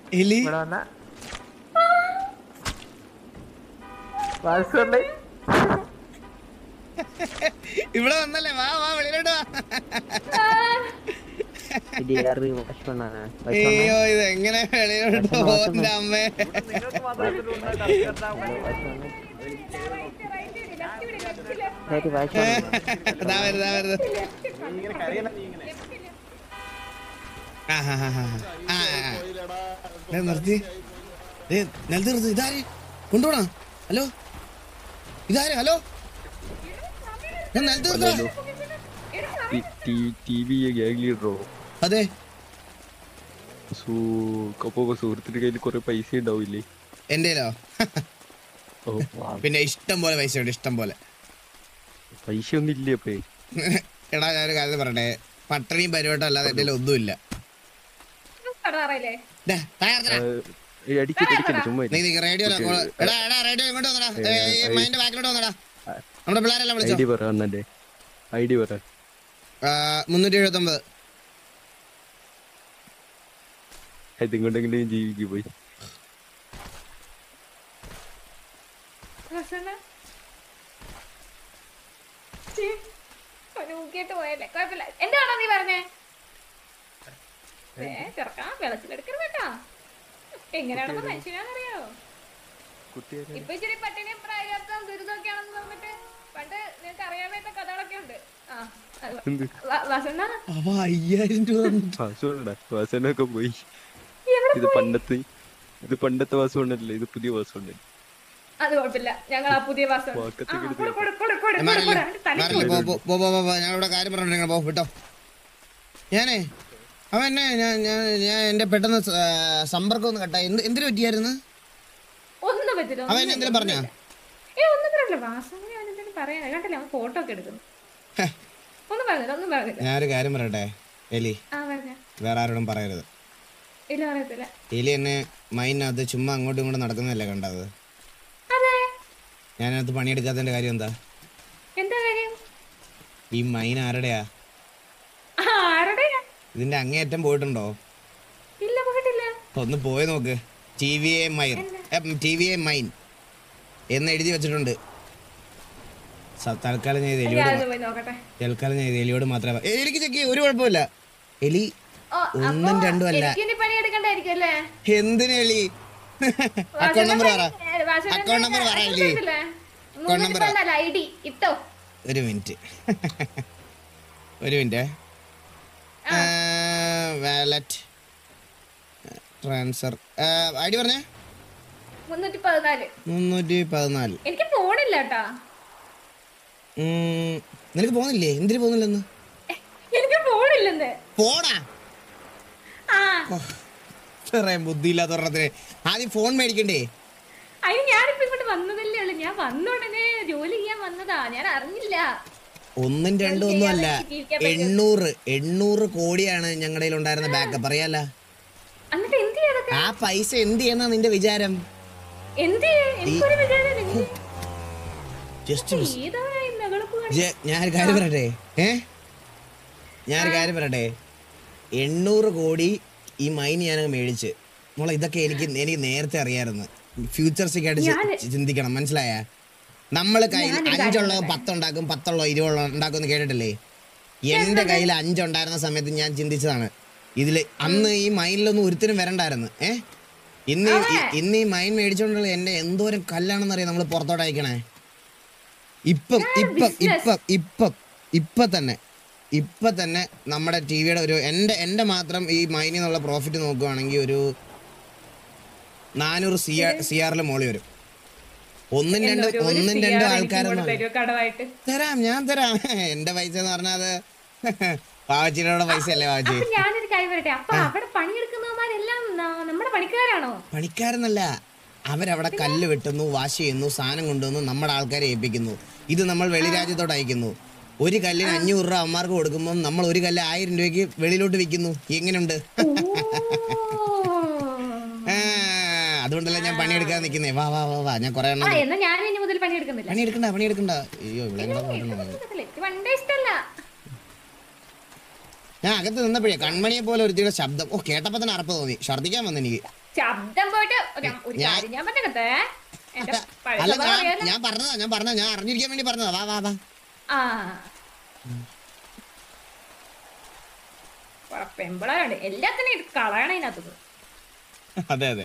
എലി ഇവിടെ വന്ന വാസുണ്ട് ഇവിടെ വന്നല്ലേ വാ വാ വെളിയിലോട്ട് വാ ഇത് ഏറി വാഷ്മണ്ണാണ് അയ്യോ ഇത് എങ്ങനെ വെളിയിലോട്ട് പോകുന്ന അമ്മേ നിങ്ങൾക്ക് മാത്രമേ ഇതിലുള്ള കർഷകരുടെ ശരി വാഷ്മണ്ണ ഇതാ വരുത് ഇതാ വരുത് ആ ആ ആ ആ ആ ആ ദേ നിർത്തി ദേ നിലത്ത് നിർത്തി ഇതാര് കൊണ്ടുപോണോ ഹലോ ഇതാര് ഹലോ ഞാൻ നിലത്ത് നിർത്താ ടി വി ഗ്യാങ് ലീഡറോ അതെ സൂ അപ്പൊ സുഹൃത്തിന്റെ കയ്യിൽ കുറെ പൈസ ഉണ്ടാവില്ലേ എന്റെയിലോ ഓ പിന്നെ ഇഷ്ടം പോലെ പൈസ ഉണ്ട് ഇഷ്ടം പോലെ പൈസ ഒന്നും ഇല്ലേ അപ്പേ എടാ ഞാനൊരു കാര്യം പറയട്ടെ പട്ടണിയും പരിവട്ടം അല്ലാതെ എന്റെ ഒന്നുമില്ല കടറയില്ലേ ദേ, താഴെ ഇറങ്ങടാ. അടിക്കട്ടെ അടിക്കട്ടെ ചുമ്മാ നീ നീ റേഡിയോ എടാ എടാ റേഡിയോ ഇങ്ങോട്ട് വന്നടാ ഏ, ഈ മൈൻഡ് ബാക്കിലോട്ട് വന്നടാ നമ്മുടെ പിള്ളേരെല്ലാം ഐ വിളിച്ചോ ഡി പറ അണ്ണന്റെ ഐ ഡി പറ ആ, മുന്നൂറ്റി എഴുപത്തി ഒമ്പത് ഇതുകൊണ്ടെങ്കിലും ജീവിക്ക് പോയി പ്രസന്ന ൂക്കിയിട്ട് പോയല്ലേ കുഴപ്പമില്ല എന്താണോ നീ പറഞ്ഞേ ഏ ചെറുക്കാ വെള്ളത്തിലെടുക്കരുത് കേട്ടാ എങ്ങനെയാണെന്ന് മനുഷ്യനാണെന്നറിയോ കുട്ടിയെ ഇപ്പൊ ഇച്ചിരി പട്ടിണിയും പ്രായത്വം ദുരിതമൊക്കെയാണെന്ന് പറഞ്ഞിട്ട് പണ്ട് നിനക്ക് അറിയാത്ത കഥകളൊക്കെ ഉണ്ട് ആ അത് എന്ത് വ- വസന്ത അവ അയ്യായിരം രൂപ തന്നിട്ട്. വാസുണ്ടാ വാസനൊക്കെ പോയി എവിടെ ഇത് പണ്ടത്തെ ഇത് പണ്ടത്തെ വാസുണ്ടല്ലേ ഇത് പുതിയ വാസുണ്ട് അത് കുഴപ്പമില്ല ഞങ്ങൾ ആ പുതിയ വാസം വാക്കത്തേക്ക് എടുത്ത് മാറില്ല മാറില്ല പോ പോ പോ പോ പോ, പോ ഞാൻ ഇവിടെ കാര്യം പറഞ്ഞോണ്ടിരിക്കണം പോ വിട്ടോ ഞാനേ അവൻ എന്നെ ഞാൻ ഞാൻ ഞാൻ എന്റെ പെട്ടെന്ന് സ- ആ, സമ്പർക്കം ഒന്ന് കട്ടായി എന്ത് എന്തിനു പറ്റിയായിരുന്നു ഒന്നും പറ്റില്ല അവൻ ഒന്നും എന്തെങ്കിലും പറഞ്ഞോ? ഏ ഒന്നും പറഞ്ഞില്ല വാസന അവൻ എന്തെങ്കിലും പറയാൻ കണ്ടില്ല അവൻ ഫോട്ടോ ഒക്കെ എടുക്കുന്നു ഒന്നും പറഞ്ഞില്ല ഒന്നും പറഞ്ഞില്ല ഞാനൊരു കാര്യം പറയട്ടെ എലി ആ പറഞ്ഞ വേറെ ആരോടും പറയരുത് ഇല്ല പറയത്തില്ല എലി എന്നെ മൈനകത്ത് ചുമ്മാ അങ്ങോട്ടും ഇങ്ങോട്ടും നടക്കുന്നതല്ലേ കണ്ടത് അതെ ഞാനകത്ത് പണിയെടുക്കാത്തതിന്റെ കാര്യം എന്താ എന്താ കാര്യം ഈ മൈൻ ആരുടെയാ ആ, ആരുടെയാ ഇതിന്റെ അങ്ങേയറ്റം പോയിട്ടുണ്ടോ ഇല്ല പോയിട്ടില്ല ഒന്ന് പോയി നോക്ക് T V A mine T V A mine എന്ന് എഴുതി വെച്ചിട്ടുണ്ട് സ- തൽക്കാലം ഞാൻ ഇത് എലിയോട് ഞാനൊന്ന് പോയി നോക്കട്ടെ തൽക്കാലം ഞാൻ ഇത് എലിയോട് മാത്രമേ പ- എലിക്ക് ചെക്ക് ഒരു കുഴപ്പമില്ല എലി ഓ ഒന്നും രണ്ടും അല്ല എനിക്കിനി പണിയെടുക്കണ്ടായിരിക്കും അല്ലേ എന്തിന് എലി അക്കൗണ്ട് നമ്പർ പറ അക്കൗണ്ട് നമ്പർ പറ എലി അക്കൗണ്ട് നമ്പർ ഐ ഡി ഇട്ടോ ഒരു മിനിറ്റ് ഒരു minute wallet transfer I D പറഞ്ഞേ മുന്നൂറ്റി പതിനാല് മുന്നൂറ്റി പതിനാല് എനിക്ക് ഫോണില്ല കേട്ടാ ഉം, നിനക്ക് പോകുന്നില്ലേ എന്തിനു പോകുന്നില്ലെന്ന് എനിക്ക് ഫോണില്ലെന്ന് പോടാ ആ ഇത്രയും ബുദ്ധിയില്ലാത്ത ഒരെണ്ണത്തിന് ആദ്യം ഫോൺ മേടിക്കണ്ടേ അതിന് ഞാനിപ്പോ ഇങ്ങോട്ട് വന്നതല്ലേ ഉള്ളു ഞാൻ വന്ന ഉടനെ ജോലി ചെയ്യാൻ വന്നതാ ഞാൻ അറിഞ്ഞില്ല ഒന്നും രണ്ടും ഒന്നും അല്ല എണ്ണൂറ് എണ്ണൂറ് കോടിയാണ് ഞങ്ങളുടെ ഉണ്ടായിരുന്ന ബാക്കപ്പ് അറിയാല എന്നിട്ട് എന്ത് ചെയ്തൊക്കെ ആ പൈസ എന്ത് ചെയ്യുന്ന നിന്റെ വിചാരം എന്ത് ചെയ്യും? എനിക്കൊരു വിചാരം ഇല്ല. ജസ്റ്റ് ഏതാ ഈ നഗളപ്പ് കാണിച്ചത്? ഞാനൊരു കാര്യം പറയട്ടെ ഏ ഞാനൊരു കാര്യം പറയട്ടെ എണ്ണൂറ് കോടി ഈ മൈൻ ഞാനങ്ങ് മേടിച്ച് മോളെ ഇതൊക്കെ എനിക്ക് എനിക്ക് നേരത്തെ അറിയാമായിരുന്നു ഫ്യൂച്ചർസിക്കായിട്ട് ചി- ചിന്തിക്കണം മനസ്സിലായ നമ്മൾ കയ്യിൽ അഞ്ചുള്ളത് പത്തുണ്ടാക്കും പത്തുള്ള ഇരുപതുള്ള ഉണ്ടാക്കും എന്ന് കേട്ടിട്ടില്ലേ എൻ്റെ കയ്യിൽ അഞ്ചുണ്ടായിരുന്ന സമയത്ത് ഞാൻ ചിന്തിച്ചതാണ് ഇതിൽ അന്ന് ഈ മൈനിലൊന്നും ഒരുത്തിനും വരണ്ടായിരുന്നു ഏ ഇന്ന് ഈ- ഈ- ഇന്ന് ഈ മൈൻ മേടിച്ചോണ്ടുള്ള എന്റെ എന്തോരം കല്ലാണെന്ന് അറിയാം നമ്മൾ പുറത്തോട്ട് അയക്കണേ ഇപ്പം ഇപ്പം ഇപ്പം ഇപ്പം ഇപ്പം തന്നെ ഇപ്പം തന്നെ നമ്മുടെ ടി വിയുടെ ഒരു എൻ്റെ എൻ്റെ മാത്രം ഈ മൈനിൽ നിന്നുള്ള പ്രോഫിറ്റ് നോക്കുവാണെങ്കിൽ ഒരു നാനൂറ് സി ആർ സി ആറിൽ മോളി വരും ഒന്നും രണ്ടും ഒരു- ഒരു ഒന്നും CR രണ്ടും എനിക്ക് ആൾക്കാരൊന്നും ഇങ്ങോട്ട് തരുവോ കടമായിട്ട് തരാം ഞാൻ തരാം എൻ്റെ പൈസ എന്ന് പറഞ്ഞാൽ അത് പാവച്ചിയുടെ പൈസ അല്ലേ പാവച്ചി അപ്പൊ ഞാനൊരു കാര്യം പറയട്ടെ അപ്പൊ അവിടെ പണിയെടുക്കുന്നവന്മാരെല്ലാം ന- നമ്മുടെ പണിക്കാരാണോ പണിക്കാരെന്നല്ല അവരവിടെ കല്ല് വെട്ടുന്നു വാശ് ചെയ്യുന്നു സാധനം കൊണ്ടുവന്നു നമ്മുടെ ആൾക്കാരെ ഏൽപ്പിക്കുന്നു ഇത് നമ്മൾ വെളിരാജ്യത്തോട്ട് അയക്കുന്നു ഒരു കല്ലിന് അഞ്ഞൂറ് രൂപ അമ്മമാർക്ക് കൊടുക്കുമ്പോൾ നമ്മൾ ഒരു കല്ല് ആയിരം രൂപയ്ക്ക് വെളിയിലോട്ട് വിൽക്കുന്നു എങ്ങനെയുണ്ട് ആ, അതുകൊണ്ടല്ലേ ഞാൻ പണിയെടുക്കാൻ നിൽക്കുന്നേ വാ വാ വാ വാ ഞാൻ കുറെ ആ എണ്ണം എന്നാ ഞാൻ ഇനി മുതൽ പണിയെടുക്കുന്നില്ല പണിയെടുക്കണ്ട പണിയെടുക്കണ്ട അയ്യോ ഇവിടെ കൂടെ പോകണം എനിക്ക് പണ്ടേ ഇഷ്ടല്ല ഞാൻ അകത്ത് നിന്നപ്പോഴേ കൺമണിയെ പോലെ ഒരുത്തിയുടെ ശബ്ദം ഓ കേട്ടപ്പോ തന്നെ അറപ്പ് തോന്നി ഛർദ്ദിക്കാൻ വന്നു എനിക്ക് ശബ്ദം പോയിട്ട് ഒരു ഒരു ഞാൻ- കാര്യം ഞാൻ പറഞ്ഞേ എന്റെ പഴയ അല്ല സ്വഭാവം ഞാൻ അറിയാലോ. ഞാൻ പറഞ്ഞതാ ഞാൻ പറഞ്ഞതാ ഞാൻ അറിഞ്ഞിരിക്കാൻ വേണ്ടി പറഞ്ഞതാ വാ വാ വാ ആ പെമ്പിളാണ് എല്ലാത്തിനും ഇത് കളയണ ഇതിനകത്ത് അതെ അതെ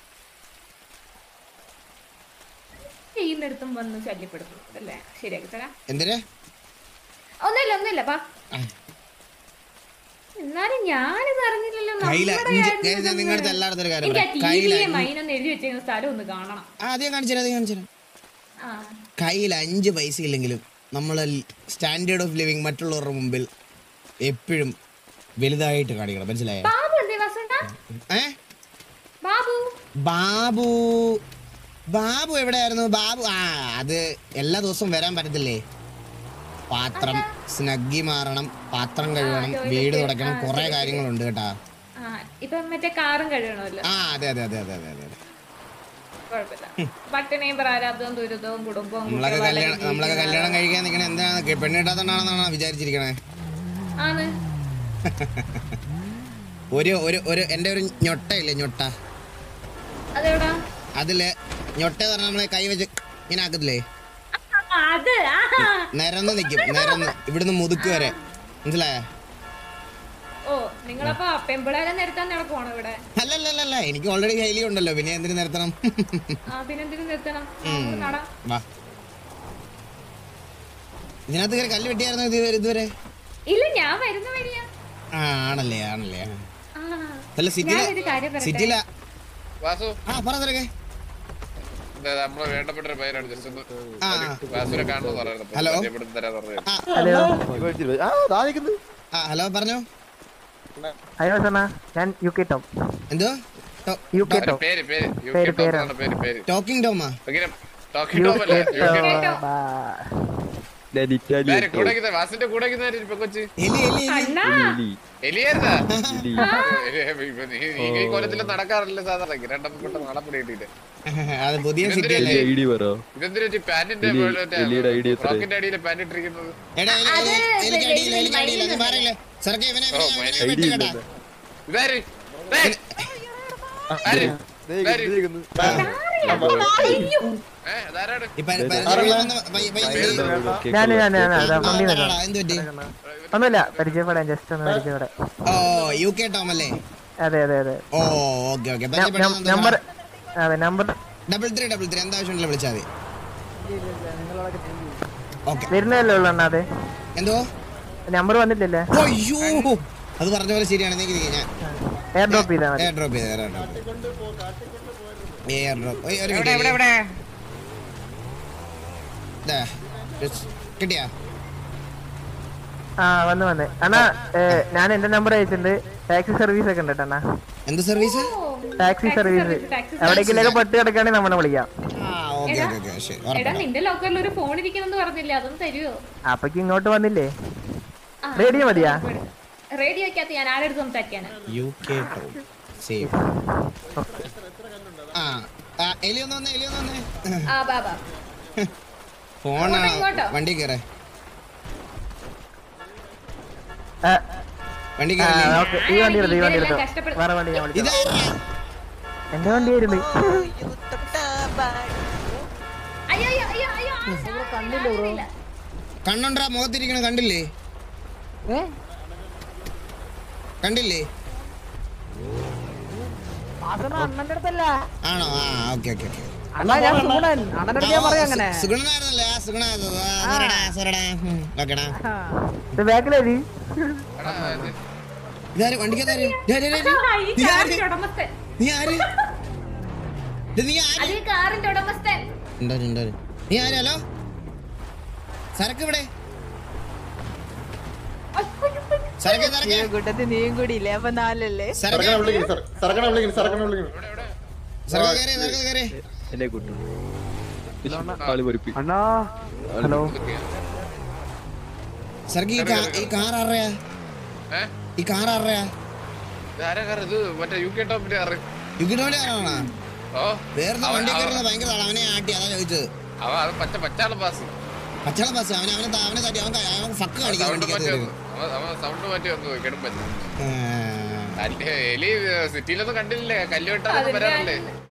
ചെയ്യുന്നിടത്തും വന്ന് ശല്യപ്പെടുത്തും അല്ലേ ശരിയാക്കി തരാം എന്തിനാ ഒന്നുമില്ല ഒന്നുമില്ല പാ ആ. എന്നാലും ഞാനിത് അറിഞ്ഞില്ലല്ലോ കയ്യില നമ്മുടെ ഇഞ്ചി- കാര്യം ഞാൻ നിങ്ങളുടെ അടുത്ത് എല്ലായിടത്തും ഒരു കാര്യം എനിക്ക് ആ പറയാം ടി കയ്യിൽ വിയെ മൈനൊന്ന് എഴുതി വെച്ചിരുന്ന സ്ഥലം ഒന്ന് കാണണം ആ അധികം കാണിച്ചുതരാം അധികം കാണിച്ചുതരാം ആ കയ്യിൽ അഞ്ച് പൈസ ഇല്ലെങ്കിലും നമ്മൾ സ്റ്റാൻഡേർഡ് ഓഫ് ലിവിങ് മറ്റുള്ളവരുടെ മുമ്പിൽ എപ്പോഴും വലുതായിട്ട് കാണിക്കണം മനസ്സിലായോ ബാബു എന്തേ വസുണ്ട ഏ ബാബു ബാബു ബാബു എവിടെയായിരുന്നു ബാബു ആ അത് എല്ലാ ദിവസവും വരാൻ പറ്റത്തില്ലേ പാത്രം സ്നഗ്ഗി മാറണം പാത്രം കഴുകണം toilet, വീട് തുടയ്ക്കണം ആ, കുറെ ശരി, കാര്യങ്ങളുണ്ട് കേട്ടാ ആ ഇപ്പൊ മറ്റേ കാറും കഴുകണമല്ലോ ആ അതെ അതെ അതെ അതെ അതെ അതെ അതെ കുഴപ്പമില്ല പട്ടിണിയും പ്രാരാബ്ദവും ദുരിതവും കുടുംബവും നമ്മളൊക്കെ കുട്ടികളും കല്യാണം അല്ലെങ്കിൽ നമ്മളൊക്കെ കല്യാണം കഴിക്കാൻ നിൽക്കണ എന്താണ് പെണ്ണ് കിട്ടാത്തോണ്ടാണെന്നാണ് വിചാരിച്ചിരിക്കണേ ആണ് ഒരു ഒരു ഒരു എൻ്റെ ഒരു ഞൊട്ട ഇല്ലേ ഞൊട്ട അതെവിടാ അതില് ഞൊട്ട പറഞ്ഞ നമ്മളെ കൈ വെച്ച് ഇങ്ങനെ ആക്കത്തില്ലേ ആ, അത് ആ നിരന്ന് നിൽക്കും നിരന്ന് ഇവിടുന്ന് മുതുക്ക് വരെ മനസ്സിലായ ഓ നിങ്ങളപ്പോ പെമ്പിളേരെ നിരത്താൻ നടക്കുവാണോ ഇവിടെ അല്ലല്ലല്ല എനിക്ക് ഓൾറെഡി ഹൈലി ഉണ്ടല്ലോ പിന്നെ എന്തിനു നിർത്തണം ആ പിന്നെന്തിനും നിർത്തണം നമുക്ക് നടാം വാ ഇതിനകത്ത് കയറി കല്ല് വെട്ടിയായിരുന്നു ഇത് ഇതുവരെ ഇല്ല ഞാൻ വരുന്ന വഴിയാ ആ ആണല്ലേ ആണല്ലേ ആ. ആ അല്ല സിറ്റിയില ഞാനൊരു കാര്യം പറയട്ടെ സിറ്റിയില വാസു ആ പറ തിരക്കെ ഇതാ നമ്മളെ വേണ്ടപ്പെട്ട ഒരു പയ്യനാണ് ജസ്റ്റ് ഒന്ന് ആ വാസുവിനെ കാണുന്നു പറയുന്നത് ഹലോ. പരിചയപ്പെടുത്തി തരാന്ന് പറഞ്ഞു ആ, ഹലോ ആ ഹലോ പറഞ്ഞോ ഹലോ സണ്ണ ഞാൻ യു കെ ടോം എന്തോ യു കെ ഒരു ടോം പേര് പേര് യു പേര്, കെ ടോപ്പ് എന്നാണ് പേര് പേര് ടോക്കിംഗ് ടോമാ ഭയങ്കര ടോക്കിംഗ് യു ടോപ്പ് അല്ലേ K U K top Tom ഞാൻ ഇറ്റാലി ഇതാര് കൂടെ നിൽക്കുന്ന വാസിന്റെ കൂടെ നിൽക്കുന്ന ഇപ്പൊ കൊച്ച് എലി എലി എലി അണ്ണാ എലി എലിയായിരുന്നാ എലി ഇപ്പൊ നീ നീ ഈ കൊലത്തിൽ നടക്കാറില്ല സാധാരണ രണ്ടാം പെട്ട നാളെ കിട്ടിയിട്ട് അത് പുതിയ ഇതെന്തിനാ സിറ്റി അല്ലേ ഐ ഡി പറ ഇതെന്തിനാ പാന്റിന്റെ എലി- എലിയുടെ ID എത്രയാ? ഫ്രോക്കിന്റെ അടിയിൽ പാന്റ് ഇട്ടിരിക്കുന്നത് എടാ എലി എലി എലിക്ക് അടിയില്ല എലിക്ക് അടിയില്ല നീ മാറിയില്ലേ സർക്കെ ഇവനെ ഓ, ഇവനെ മൈനസ് ഇവനെ ഐ ഡി വെട്ടുകെട്ടാ ഇല്ലല്ലോ ഇതാര് ഇതാര്? ആര്? ഇതാര്? ഏ, അതാരാണ് ഈ പരി- പരിചയമുള്ള വന്ന പയ്യ- പയ്യ- പയ്യ- ഞാൻ ഞാൻ ഞാൻ അതാ ആ, വണ്ടി പറടാ, വരാം എന്ത് പറ്റി ഒന്നുമില്ല പരിചയപ്പെടാൻ ജസ്റ്റ് ഒന്ന് പരിചയപ്പെടാം ഓ യു കെ ടോം അല്ലേ അതെ അതെ അതെ ഓ ഓക്കെ ഓക്കെ നമ്പർ അതെ number double three double three എന്താ ആവശ്യമുണ്ടല്ലോ വിളിച്ചാൽ മതി ഓക്കെ വരുന്നതല്ലേ ഉള്ളു അണ്ണാ അതെ എന്തോ നമ്പർ വന്നിട്ടില്ലേ അയ്യോ അത് പറഞ്ഞ പോലെ ശരിയാണ് നീ നീ ഞാൻ എയർ ഡ്രോപ്പ് ചെയ്താൽ മതി എയർ ഡ്രോപ്പ് ചെയ്ത് എയർ ഡ്രോപ്പ് എയർ ഡ്രോപ്പ് ഒരു എവിടെ എവിടെ മിനിറ്റ് എവിടെ ദാ, just കിട്ടിയാ ആ വന്ന് വന്ന് അണ്ണാ ഏ, ഞാൻ എന്റെ നമ്പർ അയച്ചിട്ടുണ്ട് ടാക്സി സർവീസ് ഒക്കെ ഉണ്ട് കേട്ടോ അണ്ണാ എന്ത് സർവീസ് ടാക്സി സർവീസ് ടാക്സി എവിടേക്കിലേക്ക് പെട്ട് കിടക്കുകയാണെങ്കിൽ നമ്മളെ വിളിക്കാം ആ ഓക്കെ ഓക്കെ ഓക്കെ ശരി എടാ ഉറപ്പാണ് നിന്റെ ലോക്കറിൽ ഒരു ഫോൺ ഇരിക്കുന്നെന്ന് പറഞ്ഞില്ലേ അതൊന്നും തരുമോ അപ്പക്ക് ഇങ്ങോട്ട് വന്നില്ലേ റേഡിയോ മതിയാ റേഡിയോക്കകത്ത് ഞാൻ ആരെടുത്ത് സംസാരിക്കാനാ യു കെ ടോം സേവ് ആ ആ, എലി ഒന്ന് വന്നേ എലി ഒന്ന് വന്നേ ആ ബാബാ ഫോണാണോ ഇങ്ങോട്ടോ? വണ്ടി കയറേ ആ, വണ്ടി ആ, കയറി ഓക്കേ. ഈ വണ്ടി എടുത്തു ഈ വണ്ടി എടുത്തു ഇവരെല്ലാം കഷ്ടപ്പെട്- വേറെ വണ്ടി ഞാൻ വിളിക്കാം ഇതാരാ എന്റെ വണ്ടി ആയിരുന്നു അയ്യോ അയ്യോ അയ്യോ അയ്യോ ആ, അറിയില്ല. കണ്ണുണ്ടാ മുഖത്തിരിക്കണ കണ്ടില്ലേ കണ്ടില്ലേ അണ്ണന്റെ അടുത്തല്ല ആണോ ആ ഓക്കെ ഓക്കെ ഓക്കെ അണ്ണാ ഞാൻ സുഗുണൻ അണ്ണന്റെ അടുത്ത് ഞാൻ പറയാം അങ്ങനെ സുഗുണനായിരുന്നല്ലേ ആ സുഗുണ സോറടാ സോറടാ ഓക്കെടാ ഇത് ബാക്കിലേരി എടാ, ഇത് ഇതാര് വണ്ടിക്കകത്താര് ഡേ, ഡേ, ഡേ, ഡേ. ആ, ഈ നീ ആര് കാറിന്റെ ഉടമസ്ഥൻ നീ ആര് ഡേ, നീ ആര് അത് ഈ കാറിന്റെ ഉടമസ്ഥൻ ഉണ്ടോ ഉണ്ടോ നീ ആര് ഹലോ സരക്ക് ഇവിടെ സരക്ക് സരക്ക് കൂട്ടത്തിൽ നീയും കൂടി ഇല്ലേ അപ്പൊ നാലല്ലേ സരക്ക് സർക്കണ വിളിക്കുന്നു സർക്കണ വിളിക്കുന്നു സരക്ക് കയറി സരക്ക് കയറി എന്നെ കൂട്ടു ആള് പൊരിപ്പി അണ്ണാ ഹലോ സരക്ക് ഈ കാ- ഈ കാർ ആരുടെയാ ഏ? ഈ കാർ ആരുടെയാ ഇതാരാ കാറ്? ഇത് മറ്റേ യു കെ ടോപ്പിന്റെ കാറ് യുഗിനോടെ ആണോ ഓ വേറെ അവൻ- വണ്ടി അവൻ- കയറുന്നത് ഭയങ്കര ആളാ. അവനെ ആട്ടി അതാ ചോദിച്ചത് അവ അത് പച്ച പച്ചാള പാസ് പച്ചാള ബസ് അവനെ അവനെ ത- അവനെ തട്ടി അവൻ ക- അവൻ ഫക്ക് കാണിക്കാൻ സൗണ്ട് വേണ്ടി മാറ്റി കയറി വന്നു അവൻ സൗണ്ട് മാറ്റി വന്നു കെടുമ്പൻ ആ. അല്ല, എലി സിറ്റിയിലൊന്നും കണ്ടില്ലേ കല്ല് വെട്ടാനൊന്നും അതിന് വരാറില്ലേ